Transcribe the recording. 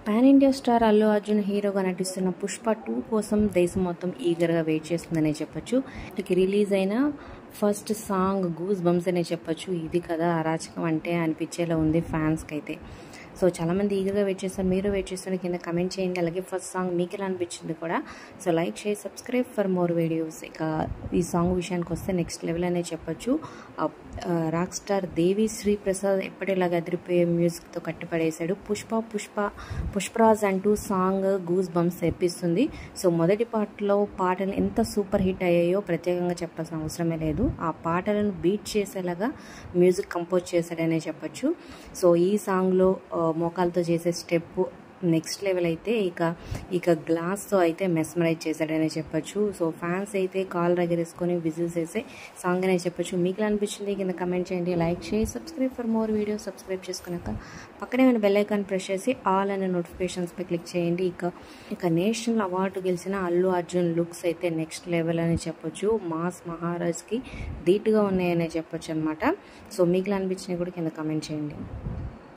pan India star Allu Arjun హీరోగా నటిస్తున్న Pushpa two కోసం దేశం మొత్తం ఈగర్గా వెయిట్ చేస్తుందనే చెప్పొచ్చు ఇక రిలీజ్ అయిన ఫస్ట్ సాంగ్ గూస్ బంప్స్ అనే చెప్పొచ్చు ఇది కదా అరాచకం అంటే అనిపించేలా ఉంది ఫ్యాన్స్కి అయితే సో చాలామంది ఈగర్గా వెయిట్ చేస్తారు మీరు వెయిట్ చేస్తున్న కింద కమెంట్ చేయండి అలాగే ఫస్ట్ సాంగ్ మీకు ఎలా అనిపించింది కూడా సో లైక్ చేసి సబ్స్క్రైబ్ ఫర్ మోర్ వీడియోస్ ఇక ఈ సాంగ్ విషయానికి వస్తే నెక్స్ట్ లెవెల్ అనే చెప్పొచ్చు రాక్ స్టార్ దేవి శ్రీ ప్రసాద్ ఎప్పటిలాగా అదిరిపోయే మ్యూజిక్తో కట్టుపడేశాడు పుష్ప పుష్ప పుష్పరాజ్ అంటూ సాంగ్ గూస్ బంప్స్ తెప్పిస్తుంది సో మొదటి పాటలో పాటలు ఎంత సూపర్ హిట్ అయ్యాయో ప్రత్యేకంగా చెప్పాల్సిన అవసరమే లేదు ఆ పాటలను బీట్ చేసేలాగా మ్యూజిక్ కంపోజ్ చేశాడనే చెప్పొచ్చు సో ఈ సాంగ్లో మోకాలతో చేసే స్టెప్ నెక్స్ట్ లెవెల్ అయితే ఇక ఇక గ్లాస్తో అయితే మెస్మరైజ్ చేశాడనే చెప్పొచ్చు సో ఫ్యాన్స్ అయితే కాల్ రగరేసుకొని విజిల్స్ వేసే సాంగ్ అనే చెప్పొచ్చు మీకు ఎలా అనిపించింది కింద కమెంట్ చేయండి లైక్ చేసి subscribe for more video subscribe చేసుకున్నాక పక్కనే ఉన్న బెల్ ఐకాన్ ప్రెస్ చేసి ఆల్ అనే నోటిఫికేషన్స్పై క్లిక్ చేయండి ఇక ఇక నేషనల్ అవార్డు గెలిచిన అల్లు అర్జున్ లుక్స్ అయితే నెక్స్ట్ లెవెల్ అని చెప్పొచ్చు మాస్ మహారాజ్కి ధీటుగా ఉన్నాయనే చెప్పొచ్చు అనమాట సో మీకు ఎలా అనిపించినవి కూడా కింద కమెంట్ చేయండి